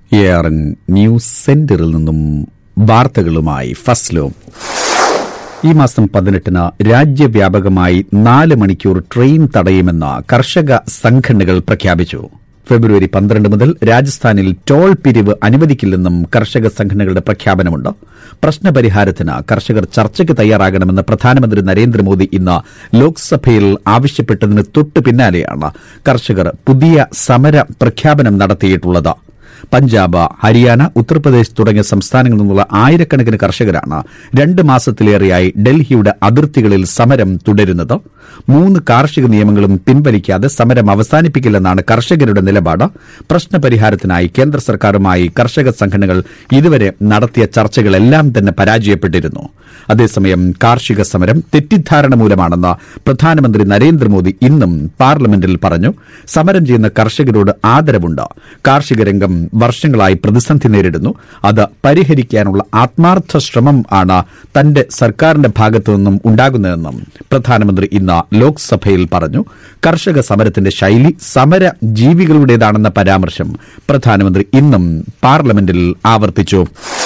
A R N news സെന്ററിൽ നിന്നും വാർത്തകളുമായി ഫസ്ലോ ഈ മാസം പതിനെട്ടിന് രാജ്യവ്യാപകമായി നാല് മണിക്കൂർ ട്രെയിൻ തടയുമെന്ന് കർഷക സംഘടനകൾ പ്രഖ്യാപിച്ചു ഫെബ്രുവരി പന്ത്രണ്ട് മുതൽ രാജസ്ഥാനിൽ ടോൾ പിരിവ് അനുവദിക്കില്ലെന്നും കർഷക സംഘടനകളുടെ പ്രഖ്യാപനമുണ്ട് പ്രശ്നപരിഹാരത്തിന് കർഷകർ ചർച്ചയ്ക്ക് തയ്യാറാകണമെന്ന് പ്രധാനമന്ത്രി നരേന്ദ്രമോദി ഇന്ന് ലോക്സഭയിൽ ആവശ്യപ്പെട്ടതിന് തൊട്ടു പിന്നാലെയാണ് കർഷകർ പുതിയ സമര പ്രഖ്യാപനം നടത്തിയിട്ടുള്ളത് പഞ്ചാബ് ഹരിയാന ഉത്തർപ്രദേശ് തുടങ്ങിയ സംസ്ഥാനങ്ങളിൽ നിന്നുള്ള ആയിരക്കണക്കിന് കർഷകരാണ് രണ്ട് മാസത്തിലേറെയായി ഡൽഹിയുടെ അതിർത്തികളിൽ സമരം തുടരുന്നത് മൂന്ന് കാർഷിക നിയമങ്ങളും പിൻവലിക്കാതെ സമരം അവസാനിപ്പിക്കില്ലെന്നാണ് കർഷകരുടെ നിലപാട് പ്രശ്നപരിഹാരത്തിനായി കേന്ദ്ര സർക്കാരുമായി കർഷക സംഘടനകൾ ഇതുവരെ നടത്തിയ ചർച്ചകളെല്ലാം തന്നെ പരാജയപ്പെട്ടിരുന്നു അതേസമയം കാർഷിക സമരം തെറ്റിദ്ധാരണ മൂലമാണെന്ന് പ്രധാനമന്ത്രി നരേന്ദ്രമോദി ഇന്നും പാർലമെന്റിൽ പറഞ്ഞു സമരം ചെയ്യുന്ന കർഷകരോട് ആദരവുണ്ട് കാർഷിക രംഗം വർഷങ്ങളായി പ്രതിസന്ധി നേരിടുന്നു അത് പരിഹരിക്കാനുള്ള ആത്മാർത്ഥ ശ്രമം ആണ് തന്റെ സർക്കാരിന്റെ ഭാഗത്തു നിന്നും ഉണ്ടാകുന്നതെന്നും പ്രധാനമന്ത്രി ഇന്ന് ലോക്സഭയിൽ പറഞ്ഞു കർഷക സമരത്തിന്റെ ശൈലി സമര ജീവികളുടേതാണെന്ന പരാമർശം പ്രധാനമന്ത്രി ഇന്നും പാർലമെന്റിൽ ആവർത്തിച്ചു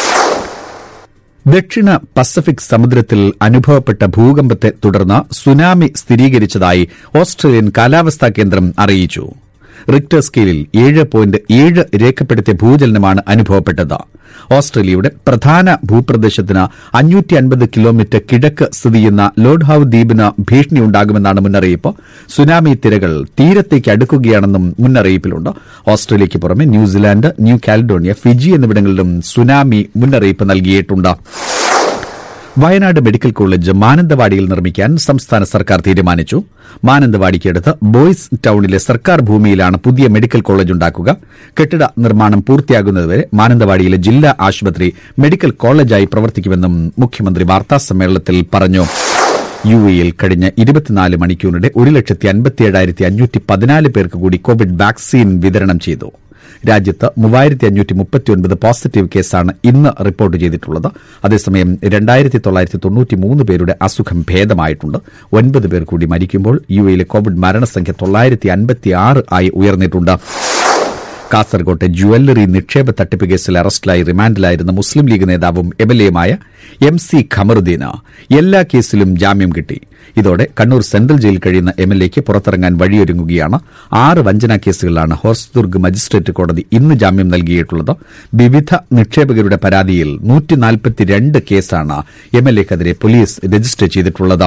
ദക്ഷിണ പസഫിക് സമുദ്രത്തിൽ അനുഭവപ്പെട്ട ഭൂകമ്പത്തെ തുടർന്ന് സുനാമി സ്ഥിരീകരിച്ചതായി ഓസ്ട്രേലിയൻ കാലാവസ്ഥാ കേന്ദ്രം അറിയിച്ചു റിക്ടർ സ്കെയിലിൽ ഏഴ് പോയിന്റ് ഏഴ് രേഖപ്പെടുത്തിയ ഭൂചലനമാണ് അനുഭവപ്പെട്ടത് ഓസ്ട്രേലിയയുടെ പ്രധാന ഭൂപ്രദേശത്തിന് അഞ്ഞൂറ്റി അൻപത് കിലോമീറ്റർ കിഴക്ക് സ്ഥിതി ചെയ്യുന്ന ലോഡ്ഹൌ ദ്വീപിന് ഭീഷണിയുണ്ടാകുമെന്നാണ് മുന്നറിയിപ്പ് സുനാമി തിരകൾ തീരത്തേക്ക് അടുക്കുകയാണെന്നും മുന്നറിയിപ്പിലുണ്ട് ഓസ്ട്രേലിയയ്ക്ക് പുറമെ ന്യൂസിലാൻഡ് ന്യൂ കാലിഡോണിയ ഫിജി എന്നിവിടങ്ങളിലും സുനാമി മുന്നറിയിപ്പ് നൽകിയിട്ടുണ്ട് വയനാട് മെഡിക്കൽ കോളേജ് മാനന്തവാടിയിൽ നിർമ്മിക്കാൻ സംസ്ഥാന സർക്കാർ തീരുമാനിച്ചു മാനന്തവാടിക്കടുത്ത് ബോയ്സ് ടൌണിലെ സർക്കാർ ഭൂമിയിലാണ് പുതിയ മെഡിക്കൽ കോളേജ് ഉണ്ടാക്കുക കെട്ടിട നിർമ്മാണം പൂർത്തിയാകുന്നതുവരെ മാനന്തവാടിയിലെ ജില്ലാ ആശുപത്രി മെഡിക്കൽ കോളേജായി പ്രവർത്തിക്കുമെന്നും മുഖ്യമന്ത്രി വാർത്താസമ്മേളനത്തിൽ പറഞ്ഞു യു എയിൽ കഴിഞ്ഞ ഇരുപത്തിനാല് മണിക്കൂറിനിടെ ഒരു ലക്ഷത്തി അൻപത്തിയേഴായിരത്തി അഞ്ഞൂറ്റി പതിനാല് പേർക്ക് കൂടി കോവിഡ് വാക്സിൻ വിതരണം ചെയ്തു രാജ്യത്ത് മൂവായിരത്തി അഞ്ഞൂറ്റി മുപ്പത്തിയൊൻപത് പോസിറ്റീവ് കേസാണ് ഇന്ന് റിപ്പോർട്ട് ചെയ്തിട്ടുള്ളത് അതേസമയം രണ്ടായിരത്തി തൊള്ളായിരത്തി തൊണ്ണൂറ്റി മൂന്ന് പേരുടെ അസുഖം ഭേദമായിട്ടുണ്ട് ഒൻപത് പേർ കൂടി മരിക്കുമ്പോൾ യു എയിലെ കോവിഡ് മരണസംഖ്യ തൊള്ളായിരത്തി അൻപത്തിയാറ് ആയി ഉയർന്നിട്ടുണ്ട് കാസർകോട്ടെ ജുവല്ലറി നിക്ഷേപ തട്ടിപ്പ് കേസിൽ അറസ്റ്റിലായി റിമാൻഡിലായിരുന്ന മുസ്ലിം ലീഗ് നേതാവും എംഎൽഎയുമായ എം സി ഖമറുദ്ദീന് എല്ലാ കേസിലും ജാമ്യം കിട്ടി ഇതോടെ കണ്ണൂർ സെൻട്രൽ ജയിലിൽ കഴിയുന്ന എംഎൽഎയ്ക്ക് പുറത്തിറങ്ങാൻ വഴിയൊരുങ്ങുകയാണ് ആറ് വഞ്ചനാ കേസുകളിലാണ് ഹോസ്ദുർഗ് മജിസ്ട്രേറ്റ് കോടതി ഇന്ന് ജാമ്യം നൽകിയിട്ടുള്ളത് വിവിധ നിക്ഷേപകരുടെ പരാതിയിൽ നൂറ്റിനാൽപ്പത്തിരണ്ട് കേസാണ് എംഎൽഎക്കെതിരെ പോലീസ് രജിസ്റ്റർ ചെയ്തിട്ടുള്ളത്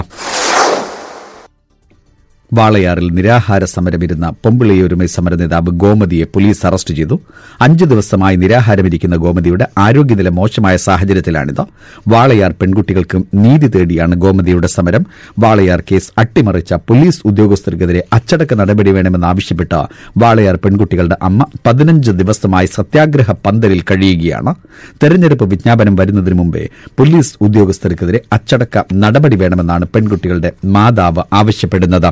വാളയാറിൽ നിരാഹാര സമരമിരുന്ന പൊമ്പിളിയൊരുമൈ സമര നേതാവ് ഗോമതിയെ പോലീസ് അറസ്റ്റ് ചെയ്തു അഞ്ച് ദിവസമായി നിരാഹാരമിരിക്കുന്ന ഗോമതിയുടെ ആരോഗ്യനില മോശമായ സാഹചര്യത്തിലാണിത് വാളയാർ പെൺകുട്ടികൾക്ക് നീതി തേടിയാണ് ഗോമതിയുടെ സമരം വാളയാർ കേസ് അട്ടിമറിച്ച പോലീസ് ഉദ്യോഗസ്ഥർക്കെതിരെ അച്ചടക്ക നടപടി വേണമെന്നാവശ്യപ്പെട്ട് വാളയാർ പെൺകുട്ടികളുടെ അമ്മ പതിനഞ്ച് ദിവസമായി സത്യാഗ്രഹ പന്തലിൽ കഴിയുകയാണ് തെരഞ്ഞെടുപ്പ് വിജ്ഞാപനം വരുന്നതിന് മുമ്പേ പോലീസ് ഉദ്യോഗസ്ഥർക്കെതിരെ അച്ചടക്ക നടപടി വേണമെന്നാണ് പെൺകുട്ടികളുടെ മാതാവ് ആവശ്യപ്പെടുന്നത്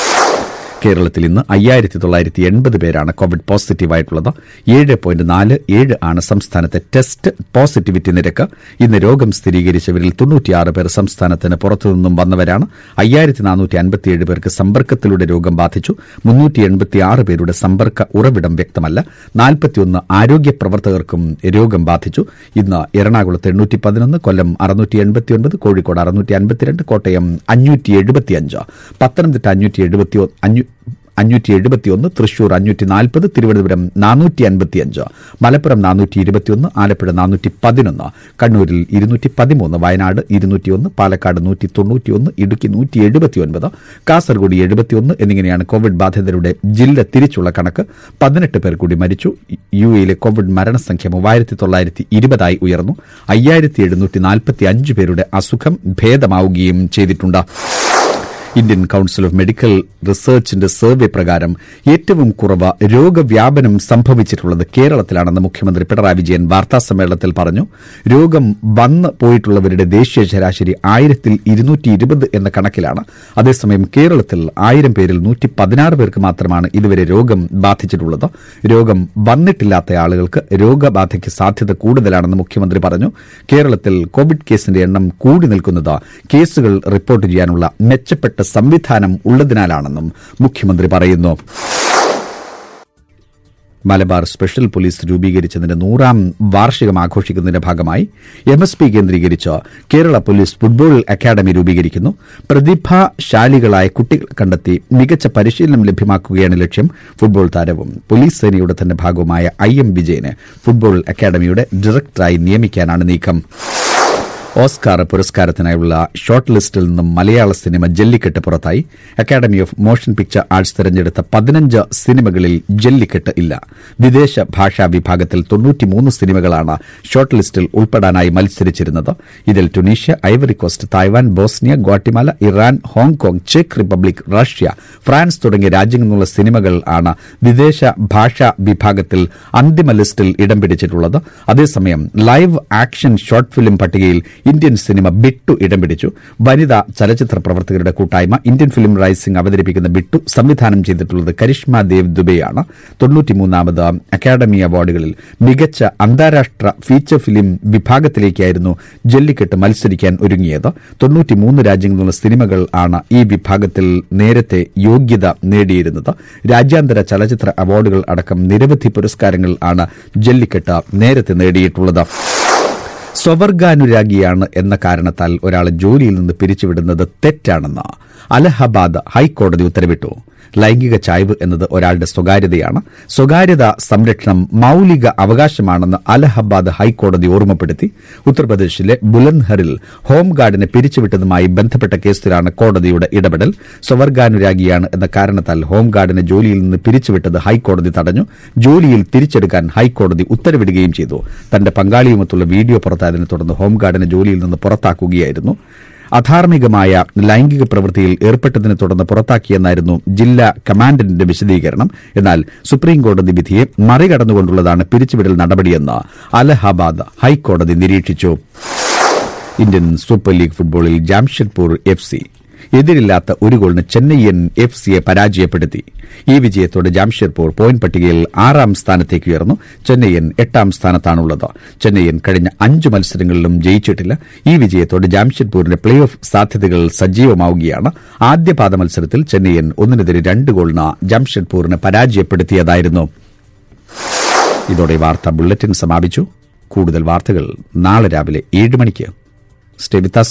കേരളത്തിൽ ഇന്ന് അയ്യായിരത്തി തൊള്ളായിരത്തി എൺപത് പേരാണ് കോവിഡ് പോസിറ്റീവായിട്ടുള്ളത് ഏഴ് പോയിന്റ് നാല് ഏഴ് ആണ് സംസ്ഥാനത്തെ ടെസ്റ്റ് പോസിറ്റിവിറ്റി നിരക്ക് ഇന്ന് രോഗം സ്ഥിരീകരിച്ചവരിൽ തൊണ്ണൂറ്റിയാറ് പേർ സംസ്ഥാനത്തിന് പുറത്തുനിന്നും വന്നവരാണ് അയ്യായിരത്തി നാനൂറ്റി അൻപത്തിയേഴ് പേർക്ക് സമ്പർക്കത്തിലൂടെ രോഗം ബാധിച്ചു മുന്നൂറ്റി എൺപത്തിയാറ് പേരുടെ സമ്പർക്ക ഉറവിടം വ്യക്തമല്ല നാൽപ്പത്തിയൊന്ന് ആരോഗ്യ പ്രവർത്തകർക്കും രോഗം ബാധിച്ചു ഇന്ന് എറണാകുളത്ത് എണ്ണൂറ്റി പതിനൊന്ന് കൊല്ലം അറുന്നൂറ്റി എൺപത്തിയൊൻപത് കോഴിക്കോട് അറുന്നൂറ്റി അൻപത്തിരണ്ട് കോട്ടയം അഞ്ഞൂറ്റി എഴുപത്തിയഞ്ച് പത്തനംതിട്ട അഞ്ഞൂറ്റി എഴുപത്തി അഞ്ഞൂറ്റി എഴുപത്തിയൊന്ന് തൃശൂർ അഞ്ഞൂറ്റി നാൽപ്പത് തിരുവനന്തപുരം നാനൂറ്റി അൻപത്തിയഞ്ച് മലപ്പുറം നാനൂറ്റി ഇരുപത്തിയൊന്ന് ആലപ്പുഴ നാനൂറ്റി പതിനൊന്ന് കണ്ണൂരിൽ ഇരുന്നൂറ്റി പതിമൂന്ന് വയനാട് ഇരുന്നൂറ്റിയൊന്ന് പാലക്കാട് നൂറ്റി തൊണ്ണൂറ്റിയൊന്ന് ഇടുക്കി നൂറ്റി എഴുപത്തിയൊൻപത് കാസർഗോഡ് എഴുപത്തിയൊന്ന് എന്നിങ്ങനെയാണ് കോവിഡ് ബാധിതരുടെ ജില്ല തിരിച്ചുള്ള കണക്ക് പതിനെട്ട് പേർ കൂടി മരിച്ചു യു എയിലെ കോവിഡ് മരണസംഖ്യ മൂവായിരത്തി തൊള്ളായിരത്തി ഇരുപതായി ഉയർന്നു അയ്യായിരത്തി എഴുന്നൂറ്റി നാൽപ്പത്തി അഞ്ച് പേരുടെ അസുഖം ഭേദമാവുകയും ചെയ്തിട്ടുണ്ട് ഇന്ത്യൻ കൌൺസിൽ ഓഫ് മെഡിക്കൽ റിസർച്ചിന്റെ സർവേ പ്രകാരം ഏറ്റവും കുറവ് രോഗവ്യാപനം സംഭവിച്ചിട്ടുള്ളത് കേരളത്തിലാണെന്ന് മുഖ്യമന്ത്രി പിണറായി വിജയൻ വാർത്താസമ്മേളനത്തിൽ പറഞ്ഞു രോഗം വന്ന് പോയിട്ടുള്ളവരുടെ ദേശീയ ശരാശരി ആയിരത്തിൽ ഇരുന്നൂറ്റി ഇരുപത് എന്ന കണക്കിലാണ് അതേസമയം കേരളത്തിൽ ആയിരം പേരിൽ നൂറ്റി പതിനാറ് പേർക്ക് മാത്രമാണ് ഇതുവരെ രോഗം ബാധിച്ചിട്ടുള്ളത് രോഗം വന്നിട്ടില്ലാത്ത ആളുകൾക്ക് രോഗബാധയ്ക്ക് സാധ്യത കൂടുതലാണെന്ന് മുഖ്യമന്ത്രി പറഞ്ഞു കേരളത്തിൽ കോവിഡ് കേസിന്റെ എണ്ണം കൂടി നിൽക്കുന്നത് കേസുകൾ റിപ്പോർട്ട് ചെയ്യാനുള്ള മെച്ചപ്പെട്ട സംവിധാനം ഉള്ളതിനാലാണെന്നും മുഖ്യമന്ത്രി പറയുന്നു മലബാർ സ്പെഷ്യൽ പോലീസ് രൂപീകരിച്ചതിന്റെ നൂറാം വാർഷികം ആഘോഷിക്കുന്നതിന്റെ ഭാഗമായി എം എസ് പി കേന്ദ്രീകരിച്ച് കേരള പോലീസ് ഫുട്ബോൾ അക്കാദമി രൂപീകരിക്കുന്നു പ്രതിഭാശാലികളായ കുട്ടികൾ കണ്ടെത്തി മികച്ച പരിശീലനം ലഭ്യമാക്കുകയാണ് ലക്ഷ്യം ഫുട്ബോൾ താരവും പോലീസ് സേനയുടെ തന്നെ ഭാഗവുമായ ഐ എം വിജയന് ഫുട്ബോൾ അക്കാദമിയുടെ ഡയറക്ടറായി നിയമിക്കാനാണ് നീക്കം ഓസ്കാർ പുരസ്കാരത്തിനായുള്ള ഷോർട്ട് ലിസ്റ്റിൽ നിന്നും മലയാള സിനിമ ജല്ലിക്കെട്ട് പുറത്തായി academy of motion picture arts തെരഞ്ഞെടുത്ത പതിനഞ്ച് സിനിമകളിൽ ജല്ലിക്കെട്ട് ഇല്ല വിദേശ ഭാഷാ വിഭാഗത്തിൽ തൊണ്ണൂറ്റിമൂന്ന് സിനിമകളാണ് ഷോർട്ട് ലിസ്റ്റിൽ ഉൾപ്പെടാനായി മത്സരിച്ചിരുന്നത് ഇതിൽ Tunisia Ivory Coast Taiwan Bosnia Guatemala Iran Hong Kong ചെക്ക് റിപ്പബ്ലിക് റഷ്യ ഫ്രാൻസ് തുടങ്ങിയ രാജ്യങ്ങളിൽ നിന്നുള്ള സിനിമകൾ ആണ് വിദേശ ഭാഷാ വിഭാഗത്തിൽ അന്തിമ ലിസ്റ്റിൽ ഇടം പിടിച്ചിട്ടുള്ളത് അതേസമയം ലൈവ് ആക്ഷൻ ഷോർട്ട് ഫിലിം പട്ടികയിൽ ഇന്ത്യൻ സിനിമ ബിട്ടു ഇടം പിടിച്ചു വനിതാ ചലച്ചിത്ര പ്രവർത്തകരുടെ കൂട്ടായ്മ ഇന്ത്യൻ ഫിലിം റൈസിംഗ് അവതരിപ്പിക്കുന്ന ബിട്ടു സംവിധാനം ചെയ്തിട്ടുള്ളത് കരിഷ്മ ദേവ് ദുബെയാണ് തൊണ്ണൂറ്റിമൂന്നാമത് അക്കാദമി അവാർഡുകളിൽ മികച്ച അന്താരാഷ്ട്ര ഫീച്ചർ ഫിലിം വിഭാഗത്തിലേക്കായിരുന്നു ജല്ലിക്കെട്ട് മത്സരിക്കാൻ ഒരുങ്ങിയത് തൊണ്ണൂറ്റിമൂന്ന് രാജ്യങ്ങളിൽ നിന്നുള്ള സിനിമകൾ ആണ് ഈ വിഭാഗത്തിൽ നേരത്തെ യോഗ്യത നേടിയിരുന്നത് രാജ്യാന്തര ചലച്ചിത്ര അവാർഡുകൾ അടക്കം നിരവധി പുരസ്കാരങ്ങൾ ആണ് ജല്ലിക്കെട്ട് നേരത്തെ നേടിയിട്ടുള്ളത് സ്വവർഗാനുരാഗിയാണ് എന്ന കാരണത്താൽ ഒരാളെ ജോലിയിൽ നിന്ന് പിരിച്ചുവിടുന്നത് തെറ്റാണെന്ന് അലഹബാദ് ഹൈക്കോടതി ഉത്തരവിട്ടു ലൈംഗിക ചായ്വ് എന്നത് ഒരാളുടെ സ്വകാര്യതയാണ് സ്വകാര്യത സംരക്ഷണം മൌലിക അവകാശമാണെന്ന് അലഹബാദ് ഹൈക്കോടതി ഓർമ്മപ്പെടുത്തി ഉത്തർപ്രദേശിലെ ബുലൻഹറിൽ ഹോംഗാർഡിനെ പിരിച്ചുവിട്ടതുമായി ബന്ധപ്പെട്ട കേസിലാണ് കോടതിയുടെ ഇടപെടൽ സ്വവർഗാനുരാഗിയാണ് എന്ന കാരണത്താൽ ഹോംഗാർഡിനെ ജോലിയിൽ നിന്ന് പിരിച്ചുവിട്ടത് ഹൈക്കോടതി തടഞ്ഞു ജോലിയിൽ തിരിച്ചെടുക്കാൻ ഹൈക്കോടതി ഉത്തരവിടുകയും ചെയ്തു തന്റെ പങ്കാളിയുമൊത്തുള്ള വീഡിയോ പുറത്തായതിനെ തുടർന്ന് ഹോംഗാർഡിനെ ജോലിയിൽ നിന്ന് പുറത്താക്കുകയായിരുന്നു അധാർമികമായ ലൈംഗിക പ്രവൃത്തിയിൽ ഏർപ്പെട്ടതിനെ തുടർന്ന് പുറത്താക്കിയെന്നായിരുന്നു ജില്ലാ കമാൻഡന്റിന്റെ വിശദീകരണം എന്നാൽ സുപ്രീംകോടതി വിധിയെ മറികടന്നുകൊണ്ടുള്ളതാണ് പിരിച്ചുവിടൽ നടപടിയെന്ന് അലഹാബാദ് ഹൈക്കോടതി നിരീക്ഷിച്ചു ഇന്ത്യൻ സൂപ്പർ ലീഗ് ഫുട്ബോളിൽ ജാംഷഡ്പൂർ എഫ് സി എതിരില്ലാത്ത ഒരു ഗോളിന് ചെന്നൈയൻ എഫ് സിയെ പരാജയപ്പെടുത്തി ഈ വിജയത്തോടെ ജാംഷഡ്പൂർ പോയിന്റ് പട്ടികയിൽ ആറാം സ്ഥാനത്തേക്ക് ഉയർന്നു ചെന്നൈയൻ എട്ടാം സ്ഥാനത്താണുള്ളത് ചെന്നൈയൻ കഴിഞ്ഞ അഞ്ച് മത്സരങ്ങളിലും ജയിച്ചിട്ടില്ല ഈ വിജയത്തോടെ ജാംഷഡ്പൂരിന്റെ പ്ലേ ഓഫ് സാധ്യതകൾ സജീവമാവുകയാണ് ആദ്യപാദ മത്സരത്തിൽ ചെന്നൈയൻ ഒന്നിനെതിരെ രണ്ട് ഗോളിന് ജാംഷഡ്പൂരിനെ പരാജയപ്പെടുത്തിയതായിരുന്നു ഇതോടെ വാർത്താ ബുള്ളറ്റിൻ സമാപിച്ചു കൂടുതൽ വാർത്തകൾ നാളെ രാവിലെ ഏഴ് മണിക്ക് സ്റ്റേ വിത്ത് us.